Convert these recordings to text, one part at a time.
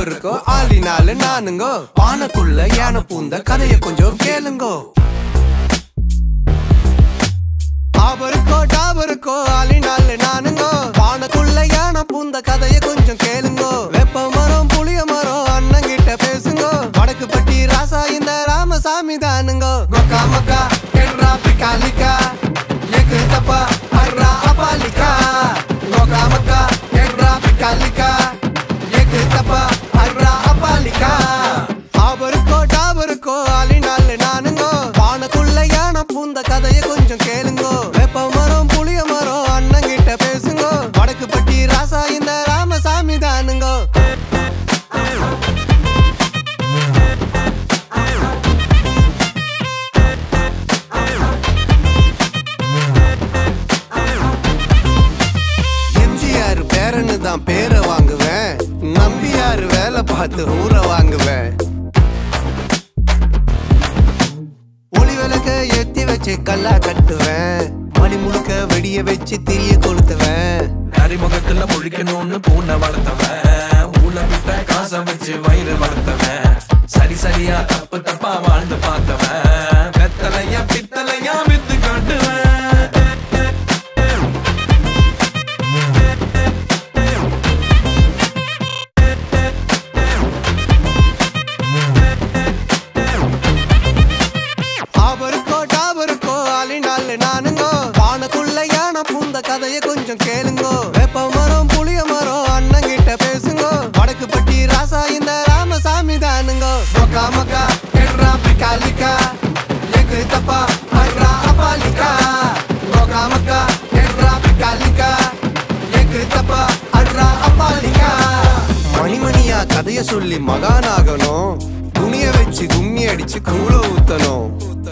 டாபருக்கோ ஆளினால நானுங்கோ பானைக்குள்ள யானை பூந்த கதைய கொஞ்சம் கேளுங்கோ டாபருக்கோ டாபருக்கோ ஆளினால நானுங்கோ பானைக்குள்ள யானை பூந்த கதைய கொஞ்சம் கேளுங்கோ வெப்ப மரம் புளிய மரம் அண்ணன் கிட்ட பேசுங்கோ வடக்கு பட்டி ராசா இந்த ராமசாமி தானுங்கோ கொக்கா மக்கா கெட்ரா பிகாலிக்கா எக்கு தப்பா அர்ரா அபாலிக்கா கொக்கா மக்கா கெட்ரா பிகாலிக்கா எக்கு தப்பா அர்ரா அபாலிக்கா டாபருக்கோ டாபருக்கோ ஆளினால நானுங்கோ பானைக்குள்ள யானை பூந்த கதைய கொஞ்சம் கேளுங்கோ வெப்ப மரம் புளிய மரம் அண்ணன் கிட்ட பேசுங்கோ வடக்கு பட்டி ராசா இந்த ராமசாமி தானுங்கோ எம்ஜிஆர் பேரனு தான் பேரை வாங்குவேன் நம்பியார் வேலை பார்த்து ஊற வாங்குவேன் ஒளி விளக்க ஏத்தி வச்சு கல்லா கட்டுவேன் மணி முழுக்க வெடிய வச்சு திரிய கொளுத்துவேன் அறிமுகத்துல முழிக்கணும்னு பூனை வளர்த்தவன் ஊழ விட்ட காசை வச்சு வயிறு வளர்த்தவன் சரி சரியா தப்பு தப்பா வாழ்ந்து பார்த்தவன் வெத்தலையா பித்தலையா வித்து காட்டுவேன் டாபருக்கோ டாபருக்கோ ஆளினால நானுங்கோ பானைக்குள்ள யானை பூந்த கதைய கொஞ்சம் கேளுங்கோ வேப்ப மரம் புளிய மரம் அண்ணன் கிட்ட பேசுங்கோ வடக்கு பட்டி ராசா இந்த ராமசாமி தானுங்கோ மக்கா மக்கா கெட்ரா பிகாலிக்கா எக்கு தப்பா அர்ரா அபாலிக்கா மக்கா மக்கா கெட்ரா பிகாலிக்கா எக்கு தப்பா அர்ரா அபாலிக்கா மணிமணியா கதைய சொல்லி மகானாகணும் துணிய வச்சு கும்மி அடிச்சு கூழ ஊத்தணும்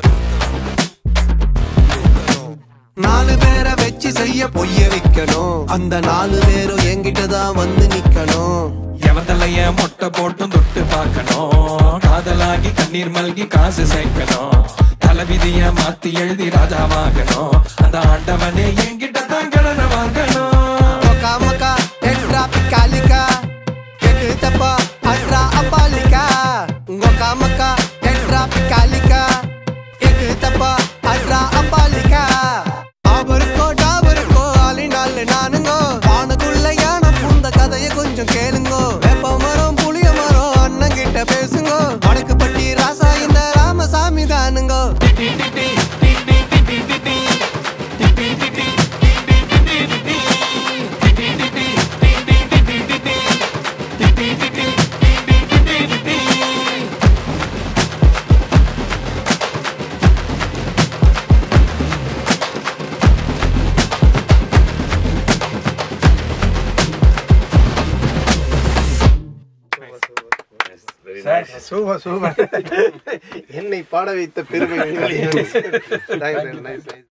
நாலு பேரை வச்சு செய்ய பொய்ய வைக்கணும் அந்த நாலு பேரும் என்கிட்ட தான் வந்து நிக்கணும் எவத்தலைய மொட்டை போட்டும் தொட்டு பார்க்கணும் காதலாகி கண்ணீர் மல்கி காசு சேர்க்கணும் தலைவிதிய மாத்தி எழுதி ராஜாவாகணும் அந்த ஆண்டவனே என்கிட்ட தான் கடனை வாங்கணும் Moka moka, tetra pikalika Kedu tapa, atra apalika Ngoka moka, tetra pikalika Kedu tapa, atra apalika டாபருக்கோ டாபருக்கோ ஆளினால நானுங்கோ பானைக்குள்ள யானை பூந்த கதைய கொஞ்சம் கேளுங்கோ வேப்ப மரம் புளிய மரம் அண்ணன் கிட்ட பேசுங்கோ வடக்கு பட்டி ராசா இந்த ராமசாமி தானுங்கோ சூப்பர் சூப்பர் என்னை பாட வைத்த பெருமை உங்களுக்கு. Nice, nice, nice.